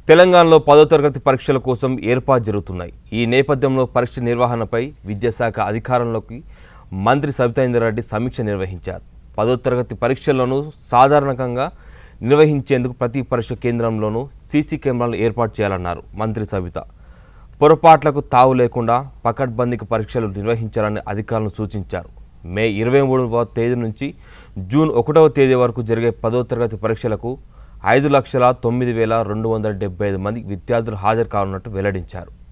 తెలంగాణలో పదో తరగతి పరీక్షల కోసం ఏర్పాటు జరుగుతున్నాయి ఈ నేపథ్యంలో పరీక్ష నిర్వహణపై విద్యాశాఖ అధికారంలోకి మంత్రి సబితాయిందర్ సమీక్ష నిర్వహించారు పదో తరగతి పరీక్షలను సాధారణంగా నిర్వహించేందుకు ప్రతి పరీక్ష కేంద్రంలోనూ సీసీ కెమెరాలు ఏర్పాటు చేయాలన్నారు మంత్రి సబిత పొరపాట్లకు తావు లేకుండా పకడ్బందీకి పరీక్షలు నిర్వహించాలని అధికారులను సూచించారు మే ఇరవై మూడవ తేదీ నుంచి జూన్ ఒకటవ తేదీ వరకు జరిగే పదో తరగతి పరీక్షలకు ఐదు లక్షల తొమ్మిది వేల రెండు వందల డెబ్బై ఐదు మంది విద్యార్థులు హాజరు కానున్నట్టు వెల్లడించారు